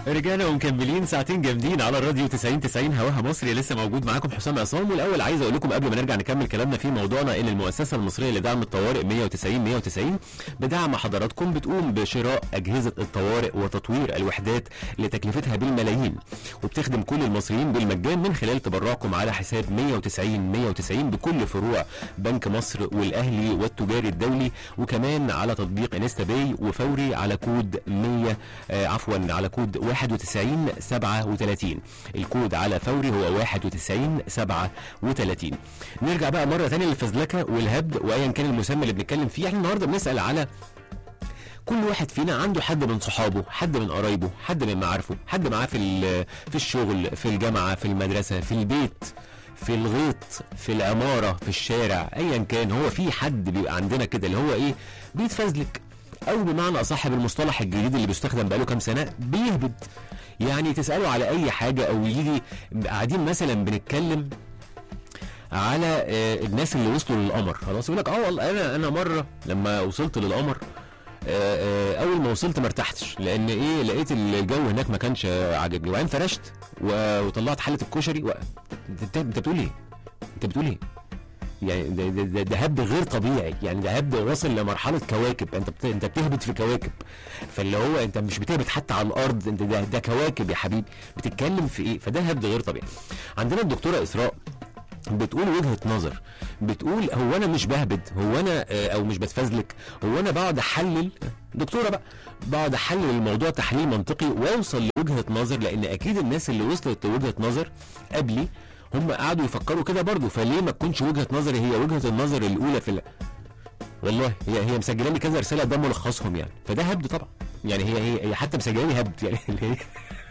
رجعنا ومكملين ساعتين جامدين على الراديو 90 90 هواها مصري لسه موجود معاكم حسام عصام والاول عايز اقول لكم قبل ما نرجع نكمل كلامنا في موضوعنا ان المؤسسه المصريه لدعم الطوارئ 190 190 بدعم حضراتكم بتقوم بشراء اجهزه الطوارئ وتطوير الوحدات اللي تكلفتها بالملايين وبتخدم كل المصريين بالمجان من خلال تبرعكم على حساب 190 190 بكل فروع بنك مصر والاهلي والتجاري الدولي وكمان على تطبيق انستا باي وفوري على كود 100 آه عفوا على كود 91 37 الكود على فوري هو 91 37 نرجع بقى مره ثانيه للفزلكه والهبد وايا كان المسمى اللي بنتكلم فيه احنا النهارده بنسال على كل واحد فينا عنده حد من صحابه حد من قرايبه حد من معارفه حد معاه في ال- في الشغل في الجامعه في المدرسه في البيت في الغيط في العماره في الشارع ايا كان هو في حد بيبقى عندنا كده اللي هو ايه بيتفزلك او بمعنى اصح بالمصطلح الجديد اللي بيستخدم بقاله كام سنه بيهبد يعني تساله على اي حاجه او يجي قاعدين مثلا بنتكلم على آه، الناس اللي وصلوا للقمر خلاص يقول لك اه والله انا انا مره لما وصلت للقمر آه، آه، اول ما وصلت ما ارتحتش لان ايه لقيت الجو هناك ما كانش آه، عاجبني وبعدين فرشت و- وطلعت حله الكشري و... انت انت بتقول ايه؟ انت بتقول ايه؟ يعني ده, ده, ده, ده هبد غير طبيعي يعني ده هبد واصل لمرحله كواكب انت بت... انت بتهبط في كواكب فاللي هو انت مش بتهبط حتى على الارض انت ده, ده كواكب يا حبيبي بتتكلم في ايه فده هبد غير طبيعي عندنا الدكتوره اسراء بتقول وجهه نظر بتقول هو انا مش بهبد هو انا آه، او مش بتفزلك هو انا بقعد احلل دكتوره بقى بقعد احلل الموضوع تحليل منطقي واوصل لوجهه نظر لان اكيد الناس اللي وصلت لوجهه نظر قبلي هم قعدوا يفكروا كده برضه فليه ما تكونش وجهه نظري هي وجهه النظر الاولى في ال... والله هي هي مسجله لي كذا رساله ده ملخصهم يعني فده هبد طبعا يعني هي هي, هي حتى مسجله لي هبد يعني اللي هي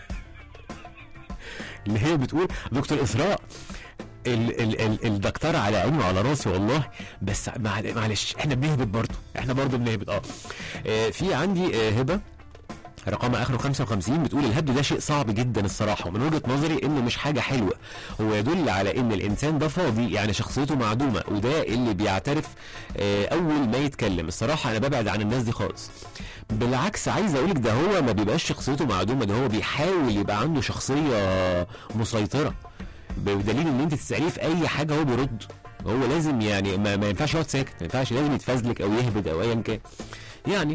اللي هي بتقول دكتور اسراء ال ال ال الدكتور على عيني وعلى راسي والله بس مع- معلش احنا بنهبط برضه احنا برضه بنهبط اه آه، في عندي آه، هبه رقم اخره 55 بتقول الهبد ده شيء صعب جدا الصراحه ومن وجهه نظري انه مش حاجه حلوه هو يدل على ان الانسان ده فاضي يعني شخصيته معدومه وده اللي بيعترف آه، اول ما يتكلم الصراحه انا ببعد عن الناس دي خالص بالعكس عايز اقولك ده هو ما بيبقاش شخصيته معدومه ده هو بيحاول يبقى عنده شخصيه مسيطره بدليل ان انت تساليه في اي حاجه هو بيرد هو لازم يعني ما, ما ينفعش يقعد ساكت ما ينفعش لازم يتفزلك او يهبد او ايا كان يعني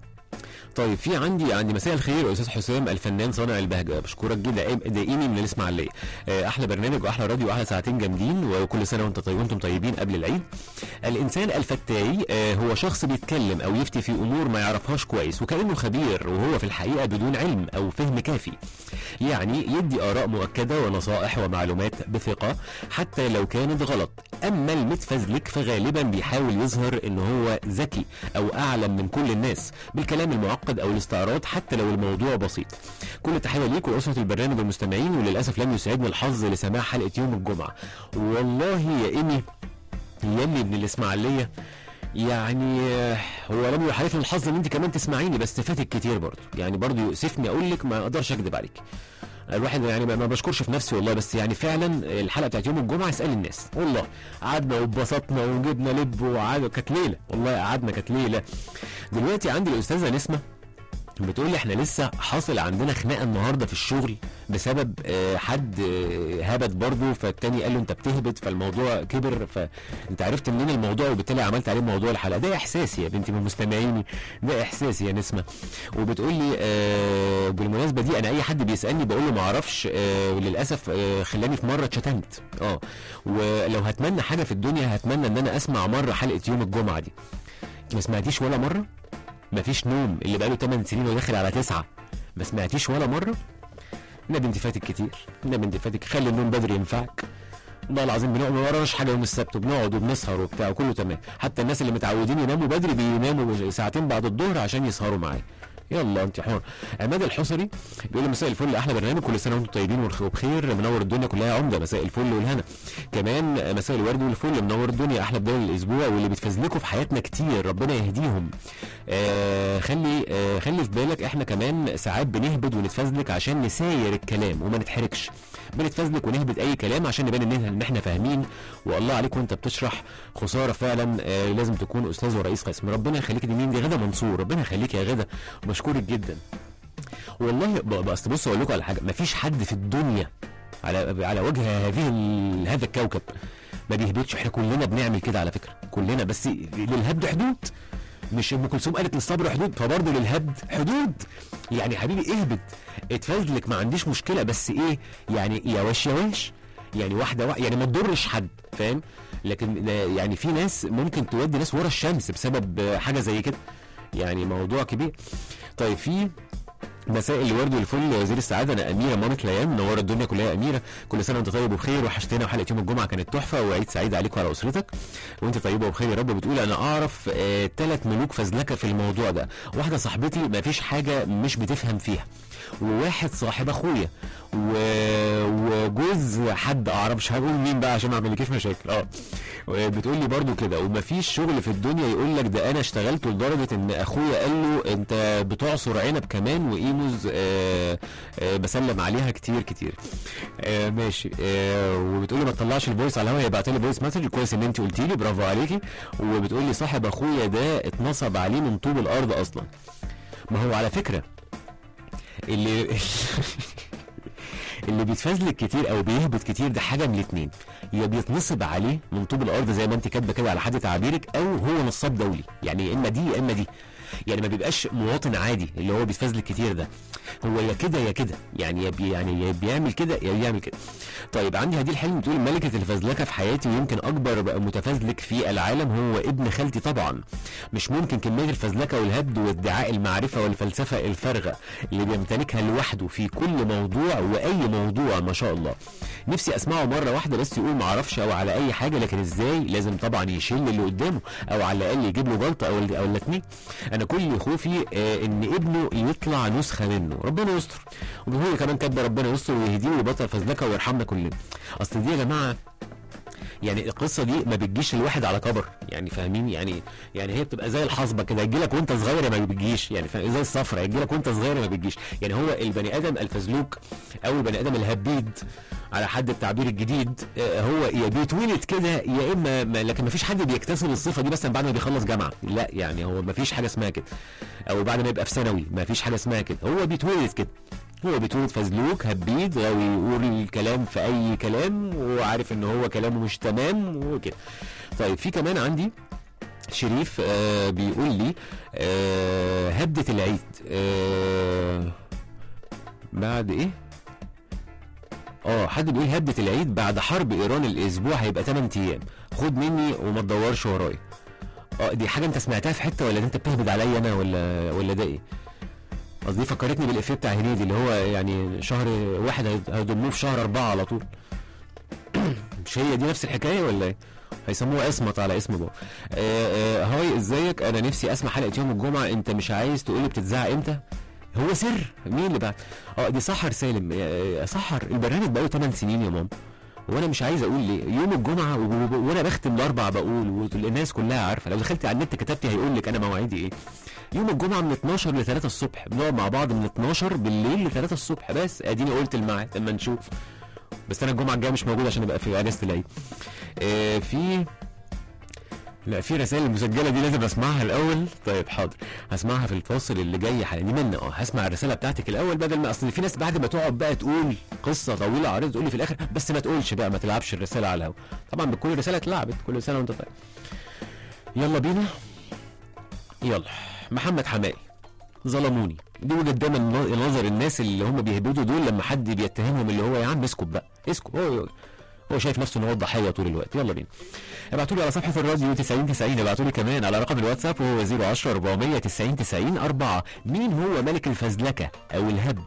طيب في عندي عندي مساء الخير استاذ حسام الفنان صانع البهجه بشكرك جدا ده ايمي من الاسماعيليه آه، احلى برنامج واحلى راديو واحلى ساعتين جامدين وكل سنه وانت طيب وانتم طيبين قبل العيد الانسان الفتاي آه، هو شخص بيتكلم او يفتي في امور ما يعرفهاش كويس وكانه خبير وهو في الحقيقه بدون علم او فهم كافي يعني يدي اراء مؤكده ونصائح ومعلومات بثقه حتى لو كانت غلط اما المتفزلك فغالبا بيحاول يظهر ان هو ذكي او اعلم من كل الناس بالكلام المعقد او الاستعراض حتى لو الموضوع بسيط كل تحيه ليك ولاسره البرنامج والمستمعين وللاسف لم يسعدني الحظ لسماع حلقه يوم الجمعه والله يا ايمي يلي ابن الاسماعيليه يعني آه، هو لم يحالفني الحظ ان انت كمان تسمعيني بس فاتك كتير برضه يعني برضه يؤسفني اقول لك ما اقدرش اكذب عليك الواحد يعني ما ما بشكرش في نفسي والله بس يعني فعلا الحلقه بتاعت يوم الجمعه اسال الناس والله قعدنا واتبسطنا وجبنا لب وقعدنا كانت ليله والله قعدنا كانت ليله دلوقتي عندي الاستاذه نسمه بتقول لي احنا لسه حاصل عندنا خناقه النهارده في الشغل بسبب آه، حد آه، هبت برضه فالتاني قال له انت بتهبط فالموضوع كبر فانت عرفت منين الموضوع وبالتالي عملت عليه موضوع الحلقه ده احساسي يا بنتي من مستمعيني ده احساسي يا نسمه وبتقول لي آه بالمناسبه دي انا اي حد بيسالني بقول له ما اعرفش آه للاسف آه خلاني في مره اتشتمت اه ولو هتمنى حاجه في الدنيا هتمنى ان انا اسمع مره حلقه يوم الجمعه دي انت ما سمعتيش ولا مره مفيش نوم اللي بقاله 8 سنين وداخل على 9 ما سمعتيش ولا مره نبي انت فاتك كتير نبي انت فاتك خلي النوم بدري ينفعك والله العظيم بنقعد ما وراناش حاجه يوم السبت وبنقعد وبنسهر وبتاع وكله تمام حتى الناس اللي متعودين يناموا بدري بيناموا ساعتين بعد الظهر عشان يسهروا معايا يلا انت حر عماد الحصري بيقول لي مساء الفل احلى برنامج كل سنه وانتم طيبين والخ- وبخير منور الدنيا كلها عمده مساء الفل والهنا كمان مساء الورد والفل منور الدنيا احلى بدايه الاسبوع واللي بتفزلكوا في حياتنا كتير ربنا يهديهم آه خلي آه خلي في بالك احنا كمان ساعات بنهبد ونتفزلك عشان نساير الكلام وما نتحركش بنتفزلك ونهبد اي كلام عشان نبان ان ان احنا فاهمين والله عليك وانت بتشرح خساره فعلا آه لازم تكون استاذ ورئيس قسم ربنا يخليك دي مين دي غدا منصور ربنا يخليك يا غدا مشكورك جدا والله ب- بس بص اقول لكم على حاجه مفيش حد في الدنيا على على وجه هذه ال- هذا الكوكب ما بيهبطش احنا كلنا بنعمل كده على فكره كلنا بس للهبد حدود مش ام كلثوم قالت للصبر حدود فبرضه للهبد حدود يعني حبيبي اهبط اتفزلك ما عنديش مشكله بس ايه يعني يا واش يا واش يعني واحده واحده يعني ما تضرش حد فاهم لكن لا- يعني في ناس ممكن تودي ناس ورا الشمس بسبب آه، حاجه زي كده يعني موضوع كبير طيب في مساء الورد والفل يا وزير السعاده انا اميره مامة ليان منوره الدنيا كلها يا اميره كل سنه وانت طيب وبخير وحشتنا وحلقه يوم الجمعه كانت تحفه وعيد سعيد عليك وعلى اسرتك وانت طيبه وبخير يا رب بتقول انا اعرف ثلاث ملوك فزلكه في الموضوع ده واحده صاحبتي ما فيش حاجه مش بتفهم فيها وواحد صاحب اخويا و... وجوز حد اعرف مش هقول مين بقى عشان ما اعملكيش مشاكل اه بتقول لي برضو كده ومفيش شغل في الدنيا يقول لك ده انا اشتغلت لدرجه ان اخويا قال له انت بتعصر عنب كمان وايموز آه آه بسلم عليها كتير كتير آه ماشي آه وبتقول لي ما تطلعش الفويس على الهواء يبعت لي فويس مسج كويس ان انت قلتي لي برافو عليكي وبتقول لي صاحب اخويا ده اتنصب عليه من طوب الارض اصلا ما هو على فكره اللي اللي بيتفزلك كتير او بيهبط كتير ده حاجه من الاثنين يا بيتنصب عليه من طوب الارض زي ما انت كاتبه كده على حد تعبيرك او هو نصاب دولي يعني يا اما دي يا اما دي يعني ما بيبقاش مواطن عادي اللي هو بيتفزلك كتير ده هو يا كده يا كده يعني يا بي يعني يا بيعمل كده يا بيعمل كده طيب عندي هدي الحلم بتقول ملكة الفزلكة في حياتي ويمكن أكبر بقى متفزلك في العالم هو ابن خالتي طبعا مش ممكن كمية الفزلكة والهبد وادعاء المعرفة والفلسفة الفارغة اللي بيمتلكها لوحده في كل موضوع وأي موضوع ما شاء الله نفسي أسمعه مرة واحدة بس يقول معرفش أو على أي حاجة لكن إزاي لازم طبعا يشيل اللي قدامه أو على الأقل يجيب له جلطة أو أو الاتنين أنا كل خوفي آه إن ابنه يطلع نسخة منه ربنا يستر وهو كمان كاتبه ربنا يستر ويهديه ويبطل فزلكه ويرحمنا كلنا اصل دي يا جماعه يعني القصه دي ما بتجيش الواحد على كبر يعني فاهمين يعني يعني هي بتبقى زي الحصبه كده يجي لك وانت صغير ما بتجيش يعني فاهم؟ زي الصفرة يجي لك وانت صغير ما بتجيش يعني هو البني ادم الفزلوك او البني ادم الهبيد على حد التعبير الجديد آه، هو يا بيتولد كده يا اما ما لكن ما فيش حد بيكتسب الصفه دي مثلا بعد ما بيخلص جامعه لا يعني هو ما فيش حاجه اسمها كده او بعد ما يبقى في ثانوي ما فيش حاجه اسمها كده هو بيتولد كده هو بيتولد فزلوك هبيد غاوي يقول الكلام في اي كلام وعارف ان هو كلامه مش تمام وكده طيب في كمان عندي شريف آه بيقول لي آه هبدة العيد آه بعد ايه اه حد بيقول هبدة العيد بعد حرب ايران الاسبوع هيبقى 8 ايام خد مني وما تدورش ورايا اه دي حاجه انت سمعتها في حته ولا انت بتهبد عليا انا ولا ولا ده ايه قصدي فكرتني بالافيه بتاع هنيدي اللي هو يعني شهر واحد هيد- هيضموه في شهر اربعه على طول مش هي دي نفس الحكايه ولا ايه؟ هيسموها اسمط على اسم بابا. آه آه هاي ازيك انا نفسي اسمع حلقه يوم الجمعه انت مش عايز تقولي بتتذاع امتى؟ هو سر مين اللي بعت؟ اه دي سحر سالم آه، سحر البرنامج بقاله 8 سنين يا ماما وانا مش عايز اقول ليه يوم الجمعه و- و- وانا بختم الاربع بقول والناس كلها عارفه لو دخلت على النت كتبتي هيقول لك انا مواعيدي ايه يوم الجمعه من 12 ل 3 الصبح بنقعد مع بعض من 12 بالليل ل 3 الصبح بس اديني قلت الميعاد اما نشوف بس انا الجمعه الجايه مش موجود عشان ابقى في اجازه العيد آه في لا في رسائل المسجله دي لازم اسمعها الاول طيب حاضر هسمعها في الفاصل اللي جاي حلقه دي منى اه هسمع الرساله بتاعتك الاول بدل ما اصل في ناس بعد ما تقعد بقى تقول قصه طويله عريضه تقول لي في الاخر بس ما تقولش بقى ما تلعبش الرساله على الهوا طبعا بكل الرساله اتلعبت كل سنه وانت طيب يلا بينا يلا محمد حمائي ظلموني دي وجهه دايما نظر الناس اللي هم بيهبدوا دول لما حد بيتهمهم اللي هو يا عم اسكت بقى اسكت هو هو شايف نفسه ان هو الضحيه طول الوقت يلا بينا ابعتوا لي على صفحه الراديو 90 90 ابعتوا لي كمان على رقم الواتساب وهو 010 490 90 4 مين هو ملك الفزلكه او الهبد